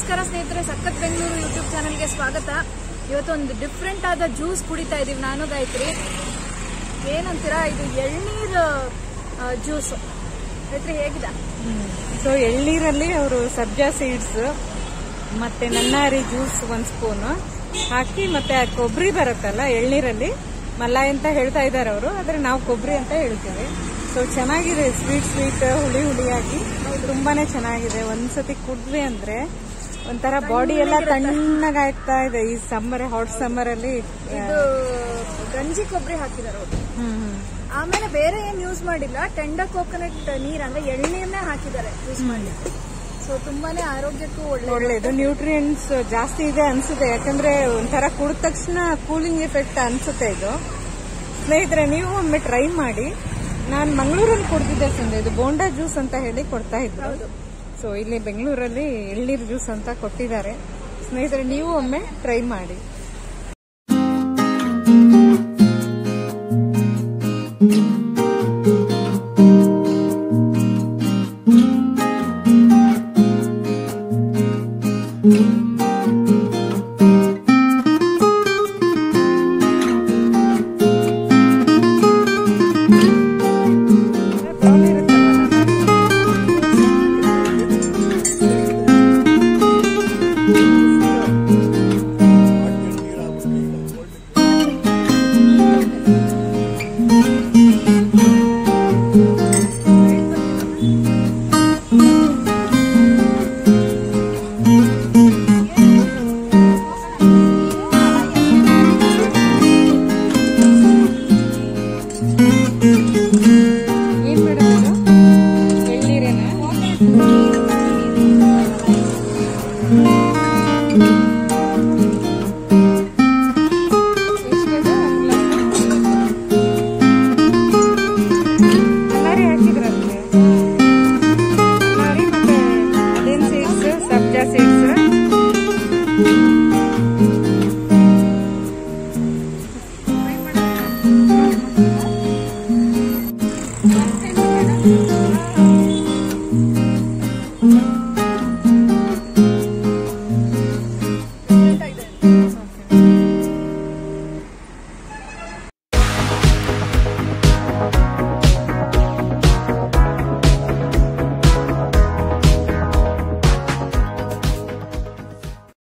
ನಮಸ್ಕಾರ ಸ್ನೇಹಿತರೆ ಸಖತ್ ಬೆಂಗಳೂರು ಯೂಟ್ಯೂಬ್ ಚಾನಲ್ಗೆ ಸ್ವಾಗತ ಇವತ್ತು ಒಂದು ಡಿಫ್ರೆಂಟ್ ಆದ ಜ್ಯೂಸ್ ಕುಡಿತಾ ಇದೀವಿ ನಾನು ಗಾಯತ್ರಿ ಏನಂತೀರಾ ಇದು ಎಳ್ನೀರ್ ಜ್ಯೂಸ್ ಗಾಯತ್ರಿ ಹೇಗಿದೆ ಸೊ ಎಳ್ನೀರಲ್ಲಿ ಅವರು ಸಬ್ಜಾ ಸೀಡ್ಸ್ ಮತ್ತೆ ನನ್ನಾರಿ ಜ್ಯೂಸ್ ಒಂದ್ ಸ್ಪೂನ್ ಹಾಕಿ ಮತ್ತೆ ಆ ಕೊಬ್ಬರಿ ಬರುತ್ತಲ್ಲ ಎಳ್ನೀರಲ್ಲಿ ಮಲಾಯಿ ಅಂತ ಹೇಳ್ತಾ ಇದ್ದಾರೆ ಅವರು ಆದ್ರೆ ನಾವು ಕೊಬ್ಬರಿ ಅಂತ ಹೇಳ್ತೀವಿ ಸೊ ಚೆನ್ನಾಗಿದೆ ಸ್ವೀಟ್ ಸ್ವೀಟ್ ಹುಳಿ ಹುಳಿಯಾಗಿ ತುಂಬಾನೇ ಚೆನ್ನಾಗಿದೆ ಒಂದ್ಸತಿ ಕುಡಿದ್ವಿ ಅಂದ್ರೆ ಒಂಥರ ಬಾಡಿ ಎಲ್ಲ ತಣ್ಣಗಾಗ್ತಾ ಇದೆ ಈ ಸಮ್ಮರ್ ಹಾಟ್ ಸಮ್ಮರ್ ಅಲ್ಲಿ ಇದು ಗಂಜಿ ಕೊಬ್ಬರಿ ಹಾಕಿದಾರೆ ಅವ್ರು ಹ್ಮ್ ಹ್ಮ್ ಆಮೇಲೆ ಬೇರೆ ಏನ್ ಯೂಸ್ ಮಾಡಿಲ್ಲ ಟೆಂಡ ಕೋಕೋನಟ್ ನೀರ್ ಅಂದ್ರೆ ಎಳ್ನೀರ್ನೇ ಹಾಕಿದ್ದಾರೆ ಯೂಸ್ ಮಾಡಿ ಸೊ ತುಂಬಾನೇ ಆರೋಗ್ಯಕ್ಕೂ ಒಳ್ಳೆ ಒಳ್ಳೇದು ನ್ಯೂಟ್ರಿಯೆಂಟ್ಸ್ ಜಾಸ್ತಿ ಇದೆ ಅನ್ಸುತ್ತೆ ಯಾಕಂದ್ರೆ ಒಂಥರ ಕುಡಿದ ತಕ್ಷಣ ಕೂಲಿಂಗ್ ಎಫೆಕ್ಟ್ ಅನ್ಸುತ್ತೆ ಇದು ಸ್ನೇಹಿತರೆ ನೀವು ಒಮ್ಮೆ ಟ್ರೈ ಮಾಡಿ ನಾನು ಮಂಗಳೂರಲ್ಲಿ ಕುಡ್ದಿದ್ದೆ ಸಂದೆ ಇದು ಬೋಂಡಾ ಜ್ಯೂಸ್ ಅಂತ ಹೇಳಿ ಕೊಡ್ತಾ ಇದ್ರು ಸೊ ಇಲ್ಲಿ ಬೆಂಗಳೂರಲ್ಲಿ ಎಳ್ನೀರ್ ಜ್ಯೂಸ್ ಅಂತ ಕೊಟ್ಟಿದ್ದಾರೆ ಸ್ನೇಹಿತರೆ ನೀವು ಒಮ್ಮೆ ಟ್ರೈ ಮಾಡಿ